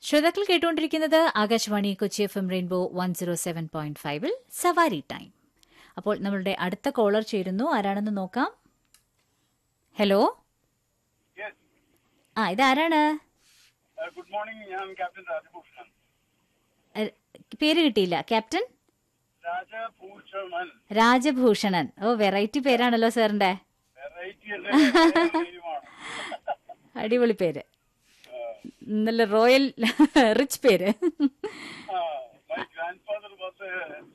ശ്രോതാക്കൾ കേട്ടുകൊണ്ടിരിക്കുന്നത് Akashvani Kochi F M rainbow one zero seven point ഫൈവിൽ സവാരി ടൈം അപ്പോൾ നമ്മളുടെ അടുത്ത കോളർ ചേരുന്നു ആരാണെന്ന് നോക്കാം ഹലോ Yes. ആ ഇതാരാണ് Uh, good morning. ഞാൻ ക്യാപ്റ്റൻ രാജഭൂഷണൻ എ- പേര് കിട്ടിയില്ല ക്യാപ്റ്റൻ രാജഭൂഷണൻ രാജഭൂഷണൻ ഓ വെറൈറ്റി പേരാണല്ലോ സാറിന്റെ വെറൈറ്റി പേരുമാണ് അടിപൊളി പേര് നല്ല റോയൽ റിച്ച് പേര് my grandfather was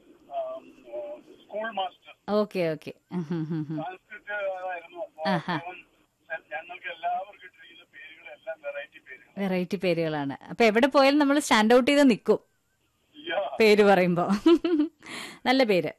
school master okay okay Sanskrit ആയിരുന്നു അപ്പോ ആഹാ. അദ്ദേഹം ഞങ്ങൾക്ക് എല്ലാവർക്കും ഇട്ടിരിക്കുന്ന പേരുകളെല്ലാം വെറൈറ്റി പേരുകൾ വെറൈറ്റി പേരുകളാണ് അപ്പൊ എവിടെ പോയാലും നമ്മൾ സ്റ്റാൻഡ് ഔട്ട് ചെയ്ത് നിൽക്കും Yeah. പേര് പറയുമ്പോ നല്ല പേര്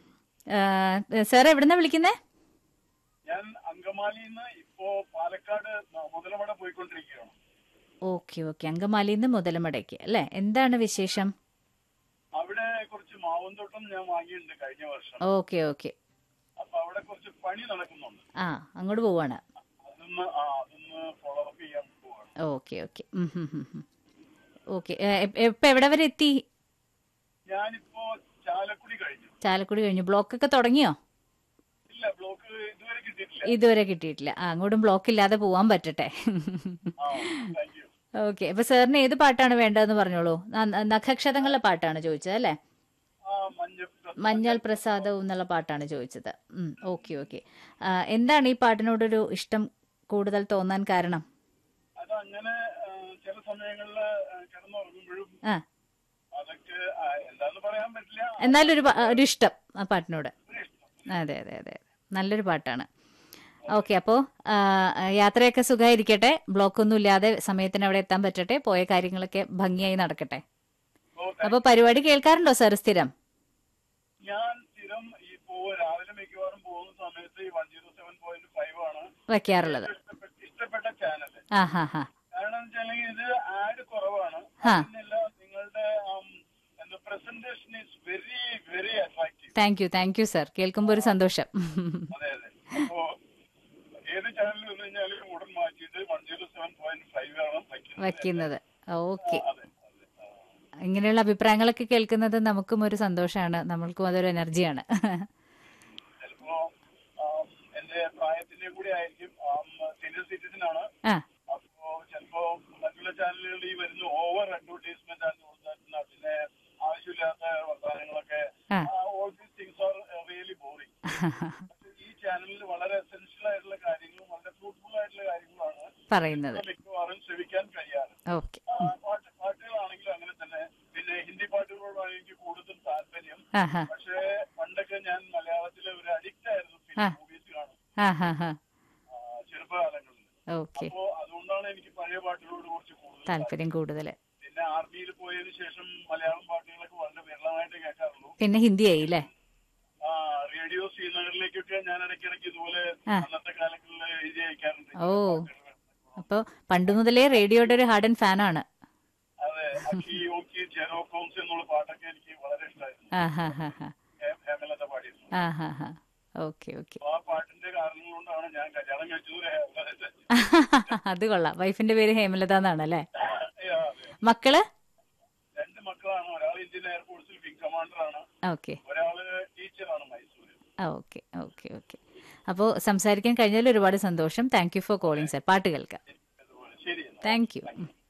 സാർ എവിടുന്നാ വിളിക്കുന്നേ ഞാൻ അങ്കമാലിയിൽ നിന്ന് ഇപ്പോ പാലക്കാട് മുതലമട പോയിക്കൊണ്ടിരിക്കുകയാണ് ഓക്കെ ഓക്കെ അങ്കമാലിയിൽ നിന്ന് മുതലമടയ്ക്ക് അല്ലേ എന്താണ് വിശേഷം അവിടെ കുറച്ച് മാവന്തോട്ടം ഞാൻ വാങ്ങിയിട്ടുണ്ട് കഴിഞ്ഞ വർഷം ഓക്കെ ഓക്കെ അപ്പൊ അവിടെ കുറച്ച് പണി നടക്കുന്നുണ്ട് ആ അങ്ങോട്ട് പോവാണ് അതൊന്ന് ആ അതൊന്ന് ഫോളോ അപ്പ് ചെയ്യാൻ പോവാണ് ഓക്കെ ഓക്കെ ഓക്കെ ഇപ്പൊ എവിടെ വരെ എത്തി ഞാനിപ്പോ ചാലക്കുടി കഴിഞ്ഞു ചാലക്കുടി കഴിഞ്ഞു ബ്ലോക്ക് ഒക്കെ തുടങ്ങിയോ ഇല്ല ബ്ലോക്ക് ഇതുവരെ കിട്ടിയിട്ടില്ല ഇതുവരെ കിട്ടിയിട്ടില്ല ആ അങ്ങോട്ടും ബ്ലോക്ക് ഇല്ലാതെ പോവാൻ പറ്റട്ടെ ആ താങ്ക് യു ഓക്കെ അപ്പൊ സാറിന് ഏത് പാട്ടാണ് വേണ്ടതെന്ന് പറഞ്ഞോളൂ ന- നഖക്ഷതങ്ങളുടെ പാട്ടാണ് ചോദിച്ചത് അല്ലേ ആ മഞ്ഞ മഞ്ഞൾ പ്രസാദവും എന്നുള്ള പാട്ടാണ് ചോദിച്ചത് ഓക്കെ ഓക്കെ എന്താണ് ഈ പാട്ടിനോടൊരു ഇഷ്ടം കൂടുതൽ തോന്നാൻ കാരണം അത് അങ്ങനെ ആ, ചില സമയങ്ങളിൽ കിടന്നുറങ്ങുമ്പോഴും ആ അതൊക്കെ ആ, എന്താന്ന് പറയാൻ പറ്റില്ല എന്നാലും ഒരു പ- ഒരു ഇഷ്ടം ആ പാട്ടിനോട് ഒരു ഇഷ്ടം. അതെ അതെ അതെ അതെ നല്ലൊരു പാട്ടാണ് ഓക്കെ അപ്പോൾ യാത്രയൊക്കെ സുഖമായിരിക്കട്ടെ ബ്ലോക്കൊന്നും ഇല്ലാതെ സമയത്തിന് അവിടെ എത്താൻ പറ്റട്ടെ പോയ കാര്യങ്ങളൊക്കെ ഭംഗിയായി നടക്കട്ടെ ഓ, താങ്ക് അപ്പോൾ പരിപാടി കേൾക്കാറുണ്ടോ സാർ സ്ഥിരം ഞാൻ സ്ഥിരം ഇപ്പോ രാവിലെ മിക്കവാറും പോകുന്ന സമയത്ത് ഈ one zero seven point five ആണ് വയ്ക്കാറുള്ളത് ഇഷ്ടപ്പെട്ട ഇഷ്ടപ്പെട്ട ചാനൽ ആ ഹാ ഹാ കാരണം എന്ന് വെച്ചാൽ ഇത് ആഡ് കുറവാണ് ആ. അതിനല്ല നിങ്ങളുടെ presentation is very very attractive thank you thank you sir കേൾക്കുമ്പോൾ ഒരു സന്തോഷം അതെ അതെ അപ്പോ ഏത് ചാനലിൽ വന്നു കഴിഞ്ഞാലും ഉടൻ മാറ്റിയിട്ട് one zero seven point five ആണ് വയ്ക്കുന്നത് വയ്ക്കുന്നത് ഓക്കെ അതെ അതെ ആ. ഇങ്ങനെയുള്ള അഭിപ്രായങ്ങളൊക്കെ കേൾക്കുന്നത് നമുക്കും ഒരു സന്തോഷമാണ് നമ്മൾക്കും അതൊരു എനർജിയാണ് ചിലപ്പോ ആം, എന്റെ പ്രായത്തിന്റെ കൂടി ആയിരിക്കും സീനിയർ സിറ്റിസൺ ആണ് ആ അപ്പോ ചിലപ്പോ മറ്റുള്ള ചാനലുകളിൽ ഈ വരുന്ന ഓവർ അഡ്വർടൈസ്മെന്റ് ആണ് കൊടുത്തിട്ടുള്ള പിന്നെ ആവശ്യമില്ലാത്ത വർത്തമാനങ്ങളൊക്കെ ആ. All these things are really boring ഈ ചാനലിൽ വളരെ എസെൻഷ്യൽ ആയിട്ടുള്ള കാര്യങ്ങളും വളരെ ഫ്രൂട്ട്ഫുൾ ആയിട്ടുള്ള കാര്യങ്ങളാണ് പറയുന്നത് മിക്കവാറും ശ്രമിക്കാൻ കഴിയാറ് ഓക്കെ ആ, പാട്ട് പാട്ടുകളാണെങ്കിലും അങ്ങനെ തന്നെ പിന്നെ ഹിന്ദി പാട്ടുകളോടാണ് എനിക്ക് കൂടുതൽ താല്പര്യം ആ ഹാ പക്ഷേ പണ്ടൊക്കെ ഞാൻ മലയാളത്തിലെ ഒരു അഡിക്റ്റ് ആയിരുന്നു ആ. ഫിലിം മൂവീസ് കാണും ആ ഹാ ഹാ ആ, ചെറുപ്പകാലങ്ങളിൽ ഓക്കെ അപ്പോ അതുകൊണ്ടാണ് എനിക്ക് പഴയ പാട്ടുകളോട് കുറച്ച് കൂടുതൽ താല്പര്യം കൂടുതൽ പിന്നെ ആർമിയിൽ പോയതിനു ശേഷം മലയാളം പാട്ടുകളൊക്കെ വളരെ വിരളമായിട്ട് കേൾക്കാറുള്ളൂ പിന്നെ ഹിന്ദിയായി അല്ലേ ആ റേഡിയോ ശ്രീനഗറിലേക്കൊക്കെ ഞാൻ ഇടയ്ക്കിടയ്ക്ക് ഇതുപോലെ ആ. അന്നത്തെ കാലങ്ങളിൽ എഴുതി അയക്കാറുണ്ട് ഓ അപ്പോൾ പണ്ട് മുതലേ റേഡിയോയുടെ ഒരു ഹാർഡ് ആൻഡ് ഫാനാണ് അതെ അക്കി ഓക്കി ജെറോകോംസ് എന്നുള്ള പാട്ടൊക്കെ എനിക്ക് വളരെ ഇഷ്ടമായിരുന്നു ആ ഹാ ഹാ ഹാ ഹേ- ഹേമലത പാടിയത് ആ ഹാ ഹാ ഓക്കെ ഓക്കെ അപ്പൊ ആ പാട്ടിന്റെ കാരണം കൊണ്ടാണ് ഞാൻ കല്യാണം കഴിച്ചത് ഹേമലത. അത് കൊള്ളാം വൈഫിന്റെ പേര് ഹേമലത എന്നാണ് അല്ലേ ആ, അതെ. മക്കള് രണ്ട് മക്കളാണ് ഒരാൾ ഇന്ത്യൻ എയർഫോഴ്സിൽ വിംഗ് കമാൻഡർ ആണ് ഓക്കെ ഒരാള് ടീച്ചറാണ് മൈസൂരിൽ ആ ഓക്കെ ഓക്കെ ഓക്കെ അപ്പോൾ സംസാരിക്കാൻ കഴിഞ്ഞാൽ ഒരുപാട് സന്തോഷം thank you for calling sir പാട്ട് കേൾക്കാം അതുപോലെ ശരി എന്നാ. Thank you